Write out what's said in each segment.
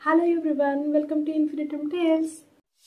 Hello everyone, welcome to Infinitum Tales.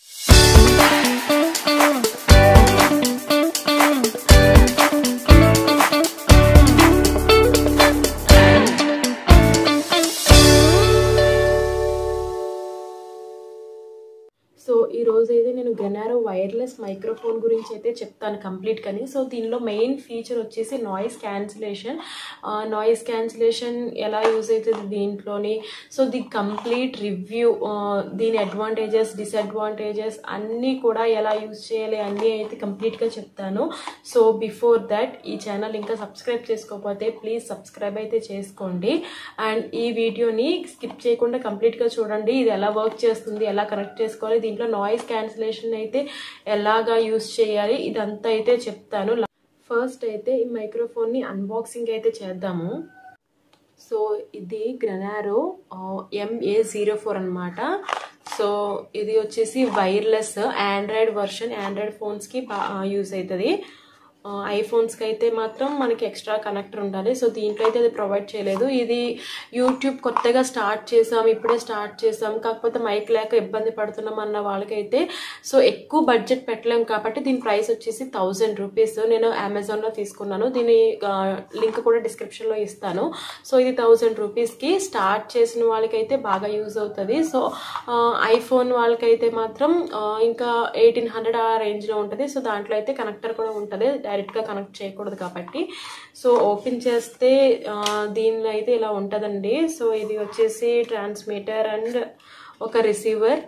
So ఈ రోజు అయితే నేను గెనారో వైర్లెస్ మైక్రోఫోన్ గురించి అయితే చెప్తాను కంప్లీట్ కానీ సో దీనిలో మెయిన్ ఫీచర్ వచ్చేసి నాయిస్ క్యాన్సిలేషన్ నాయిస్ క్యాన్సిలేషన్ ఎలా యూజ్ అవుతుంది దీంట్లోని సో ది కంప్లీట్ రివ్యూ దీని అడ్వాంటేజెస్ డిసడ్వాంటేజెస్ అన్నీ కూడా ఎలా యూజ్ చేయాలి అన్నీ అయితే కంప్లీట్గా చెప్తాను సో బిఫోర్ దట్ ఈ ఛానల్ ఇంకా సబ్స్క్రైబ్ చేసుకోకపోతే ప్లీజ్ సబ్స్క్రైబ్ అయితే చేసుకోండి అండ్ ఈ వీడియోని స్కిప్ చేయకుండా కంప్లీట్గా చూడండి ఇది ఎలా వర్క్ చేస్తుంది ఎలా కనెక్ట్ చేసుకోవాలి దీంట్లో నాయిస్ క్యాన్సిలేషన్ అయితే ఎలాగా యూస్ చేయాలి ఇదంతా అయితే చెప్తాను ఫస్ట్ అయితే ఈ మైక్రోఫోన్ని అన్బాక్సింగ్ అయితే చేద్దాము సో ఇది గ్రనారో ఎంఏ జీరో ఫోర్ అనమాట సో ఇది వచ్చేసి వైర్లెస్ ఆండ్రాయిడ్ వర్షన్ ఆండ్రాయిడ్ ఫోన్స్కి యూస్ అవుతుంది ఐఫోన్స్కి అయితే మాత్రం మనకి ఎక్స్ట్రా కనెక్టర్ ఉండాలి సో దీంట్లో అయితే అది ప్రొవైడ్ చేయలేదు ఇది యూట్యూబ్ కొత్తగా స్టార్ట్ చేసాం ఇప్పుడే స్టార్ట్ చేసాం కాకపోతే మైక్ లేక ఇబ్బంది పడుతున్నాం అన్న వాళ్ళకైతే సో ఎక్కువ బడ్జెట్ పెట్టలేం కాబట్టి దీని ప్రైస్ వచ్చేసి థౌజండ్ రూపీస్ నేను అమెజాన్లో తీసుకున్నాను దీని లింక్ కూడా డిస్క్రిప్షన్లో ఇస్తాను సో ఇది థౌజండ్ రూపీస్కి స్టార్ట్ చేసిన వాళ్ళకైతే బాగా యూజ్ అవుతుంది సో ఐఫోన్ వాళ్ళకైతే మాత్రం ఇంకా ఎయిటీన్ హండ్రెడ్ ఆ రేంజ్లో ఉంటుంది సో దాంట్లో అయితే కనెక్టర్ కూడా ఉంటుంది డైరెక్ట్గా కనెక్ట్ చేయకూడదు కాబట్టి సో ఓపెన్ చేస్తే దీనిలో అయితే ఇలా ఉంటుందండి సో ఇది వచ్చేసి ట్రాన్స్మిటర్ అండ్ ఒక రిసీవర్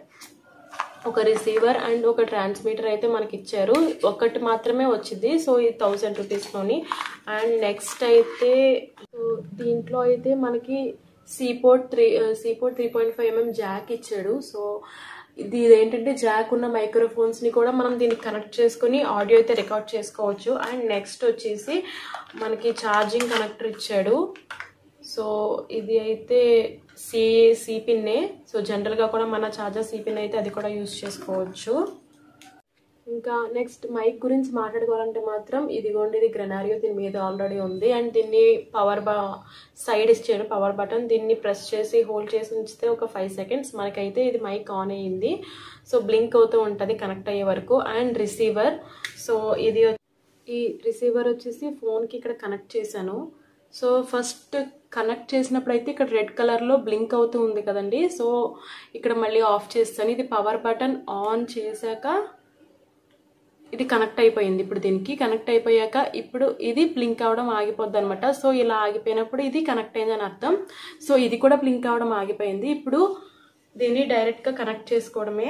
ఒక రిసీవర్ అండ్ ఒక ట్రాన్స్మిటర్ అయితే మనకి ఇచ్చారు ఒకటి మాత్రమే వచ్చింది సో ఇది థౌజండ్ రూపీస్లోని అండ్ నెక్స్ట్ అయితే దీంట్లో అయితే మనకి C port three C port three point five mm jack ఇచ్చాడు సో ఇది ఇదేంటంటే జాక్ ఉన్న మైక్రోఫోన్స్ని కూడా మనం దీనికి కనెక్ట్ చేసుకొని ఆడియో అయితే రికార్డ్ చేసుకోవచ్చు అండ్ నెక్స్ట్ వచ్చేసి మనకి ఛార్జింగ్ కనెక్టర్ ఇచ్చాడు సో ఇది అయితే సి సిపిన్నే సో జనరల్గా కూడా మన ఛార్జర్ సిపిన్ అయితే అది కూడా యూజ్ చేసుకోవచ్చు ఇంకా నెక్స్ట్ మైక్ గురించి మాట్లాడుకోవాలంటే మాత్రం ఇదిగోండి ఇది గ్రెనారియో దీని మీద ఆల్రెడీ ఉంది అండ్ దీన్ని పవర్ బా సైడ్ ఇచ్చాడు పవర్ బటన్ దీన్ని ప్రెస్ చేసి హోల్డ్ చేసి ఉంచితే ఒక ఫైవ్ సెకండ్స్ మనకైతే ఇది మైక్ ఆన్ అయ్యింది సో బ్లింక్ అవుతూ ఉంటుంది కనెక్ట్ అయ్యే వరకు అండ్ రిసీవర్ సో ఇది ఈ రిసీవర్ వచ్చేసి ఫోన్కి ఇక్కడ కనెక్ట్ చేశాను సో ఫస్ట్ కనెక్ట్ చేసినప్పుడు అయితే ఇక్కడ రెడ్ కలర్లో బ్లింక్ అవుతూ ఉంది కదండి సో ఇక్కడ మళ్ళీ ఆఫ్ చేస్తాను ఇది పవర్ బటన్ ఆన్ చేశాక ఇది కనెక్ట్ అయిపోయింది ఇప్పుడు దీనికి కనెక్ట్ అయిపోయాక ఇప్పుడు ఇది బ్లింక్ అవడం ఆగిపోద్ది అనమాట సో ఇలా ఆగిపోయినప్పుడు ఇది కనెక్ట్ అయిందని అర్థం సో ఇది కూడా బ్లింక్ అవడం ఆగిపోయింది ఇప్పుడు దీన్ని డైరెక్ట్గా కనెక్ట్ చేసుకోవడమే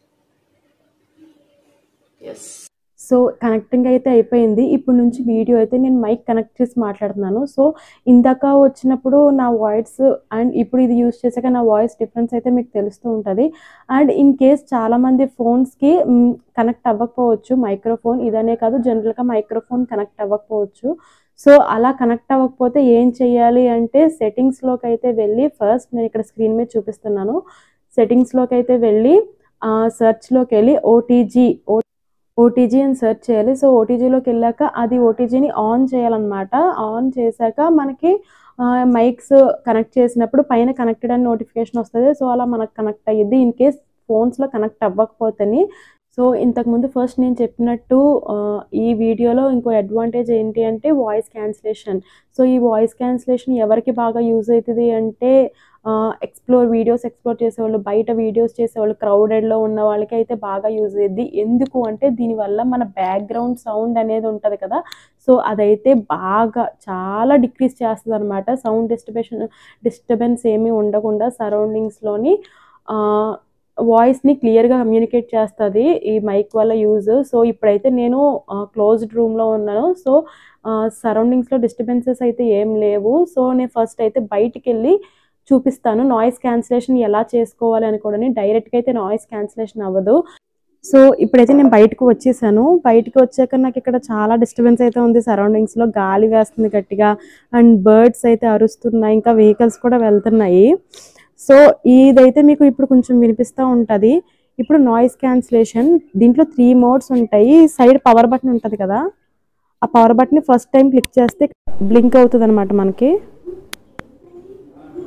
ఎస్ సో కనెక్టింగ్ అయితే అయిపోయింది ఇప్పుడు నుంచి వీడియో అయితే నేను మైక్ కనెక్ట్ చేసి మాట్లాడుతున్నాను సో ఇందాక వచ్చినప్పుడు నా వాయిస్ అండ్ ఇప్పుడు ఇది యూస్ చేశాక నా వాయిస్ డిఫరెన్స్ అయితే మీకు తెలుస్తూ ఉంటుంది అండ్ ఇన్ కేస్ చాలామంది ఫోన్స్కి కనెక్ట్ అవ్వకపోవచ్చు మైక్రోఫోన్ ఇదనే కాదు జనరల్గా మైక్రోఫోన్ కనెక్ట్ అవ్వకపోవచ్చు సో అలా కనెక్ట్ అవ్వకపోతే ఏం చేయాలి అంటే సెట్టింగ్స్లోకి అయితే వెళ్ళి ఫస్ట్ నేను ఇక్కడ స్క్రీన్ మీద చూపిస్తున్నాను సెట్టింగ్స్లోకి అయితే వెళ్ళి సెర్చ్లోకి వెళ్ళి ఓటీజీ ఓ ఓటీజీ అని సెర్చ్ చేయాలి సో ఓటీజీలోకి వెళ్ళాక అది ఓటీజీని ఆన్ చేయాలన్నమాట ఆన్ చేశాక మనకి మైక్స్ కనెక్ట్ చేసినప్పుడు పైన కనెక్టెడ్ అని నోటిఫికేషన్ వస్తుంది సో అలా మనకు కనెక్ట్ అయ్యిద్ది ఇన్ కేస్ ఫోన్స్లో కనెక్ట్ అవ్వకపోతేని సో ఇంతకుముందు ఫస్ట్ నేను చెప్పినట్టు ఈ వీడియోలో ఇంకో అడ్వాంటేజ్ ఏంటి అంటే వాయిస్ క్యాన్సిలేషన్ సో ఈ వాయిస్ క్యాన్సిలేషన్ ఎవరికి బాగా యూజ్ అవుతుంది అంటే ఎక్స్ప్లోర్ వీడియోస్ ఎక్స్ప్లోర్ చేసేవాళ్ళు బయట వీడియోస్ చేసేవాళ్ళు క్రౌడెడ్లో ఉన్న వాళ్ళకి అయితే బాగా యూజ్ అయ్యింది ఎందుకు అంటే దీనివల్ల మన బ్యాక్గ్రౌండ్ సౌండ్ అనేది ఉంటుంది కదా సో అదైతే బాగా చాలా డిక్రీజ్ చేస్తుంది అనమాట సౌండ్ డిస్టర్బేషన్ డిస్టర్బెన్స్ ఏమీ ఉండకుండా సరౌండింగ్స్లోని వాయిస్ని క్లియర్గా కమ్యూనికేట్ చేస్తుంది ఈ మైక్ వల్ల యూజ్ సో ఇప్పుడైతే నేను క్లోజ్డ్ రూమ్లో ఉన్నాను సో సరౌండింగ్స్లో డిస్టర్బెన్సెస్ అయితే ఏం లేవు సో నేను ఫస్ట్ అయితే బయటికి వెళ్ళి చూపిస్తాను నాయిస్ క్యాన్సిలేషన్ ఎలా చేసుకోవాలి అని కూడా డైరెక్ట్గా అయితే నాయిస్ క్యాన్సిలేషన్ అవ్వదు సో ఇప్పుడైతే నేను బయటకు వచ్చేసాను బయటకు వచ్చాక నాకు ఇక్కడ చాలా డిస్టర్బెన్స్ అయితే ఉంది సరౌండింగ్స్లో గాలి వేస్తుంది గట్టిగా అండ్ బర్డ్స్ అయితే అరుస్తున్నాయి ఇంకా వెహికల్స్ కూడా వెళ్తున్నాయి సో ఇదైతే మీకు ఇప్పుడు కొంచెం వినిపిస్తూ ఉంటుంది ఇప్పుడు నాయిస్ క్యాన్సిలేషన్ దీంట్లో త్రీ మోడ్స్ ఉంటాయి సైడ్ పవర్ బటన్ ఉంటుంది కదా ఆ power button first time click చేస్తే బ్లింక్ అవుతుంది అనమాట మనకి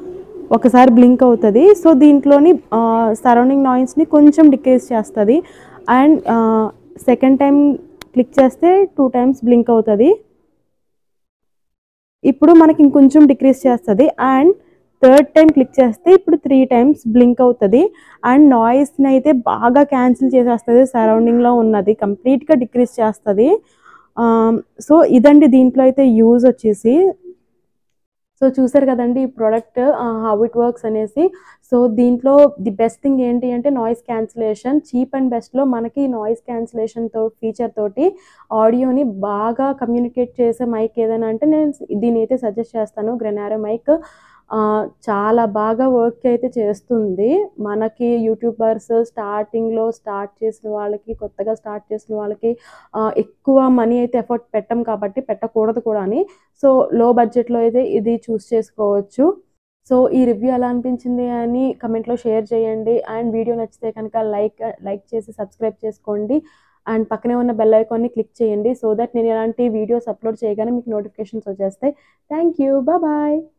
ఒకసారి బ్లింక్ అవుతుంది సో దీంట్లోని సరౌండింగ్ నాయిస్ని కొంచెం డిక్రీజ్ చేస్తుంది అండ్ సెకండ్ టైం క్లిక్ చేస్తే టూ టైమ్స్ బ్లింక్ అవుతుంది ఇప్పుడు మనకి ఇంకొంచెం డిక్రీజ్ చేస్తుంది అండ్ థర్డ్ టైం క్లిక్ చేస్తే ఇప్పుడు త్రీ టైమ్స్ బ్లింక్ అవుతుంది అండ్ నాయిస్ని అయితే బాగా క్యాన్సిల్ చేసేస్తుంది సరౌండింగ్లో ఉన్నది కంప్లీట్గా డిక్రీజ్ చేస్తుంది సో ఇదండి దీంట్లో అయితే యూజ్ వచ్చేసి సో చూసారు కదండి ఈ ప్రోడక్ట్ హౌ ఇట్ వర్క్స్ అనేసి సో దీంట్లో ది బెస్ట్ థింగ్ ఏంటి అంటే నాయిస్ క్యాన్సిలేషన్ చీప్ అండ్ బెస్ట్లో మనకి నాయిస్ క్యాన్సిలేషన్తో ఫీచర్ తోటి ఆడియోని బాగా కమ్యూనికేట్ చేసే మైక్ ఏదైనా అంటే నేను దీని అయితే సజెస్ట్ చేస్తాను గ్రెనారో మైక్ చాలా బాగా వర్క్ అయితే చేస్తుంది మనకి యూట్యూబర్స్ స్టార్టింగ్లో స్టార్ట్ చేసిన వాళ్ళకి కొత్తగా స్టార్ట్ చేసిన వాళ్ళకి ఎక్కువ మనీ అయితే ఎఫర్ట్ పెట్టం కాబట్టి పెట్టకూడదు కూడా అని సో లో బడ్జెట్లో అయితే ఇది చూస్ చేసుకోవచ్చు సో ఈ రివ్యూ ఎలా అనిపించింది అని కమెంట్లో షేర్ చేయండి అండ్ వీడియో నచ్చితే కనుక లైక్ లైక్ చేసి సబ్స్క్రైబ్ చేసుకోండి అండ్ పక్కనే ఉన్న బెల్ ఐకాన్ని క్లిక్ చేయండి సో దట్ నేను ఇలాంటి వీడియోస్ అప్లోడ్ చేయగానే మీకు నోటిఫికేషన్స్ వచ్చేస్తాయి థ్యాంక్ యూ బాయ్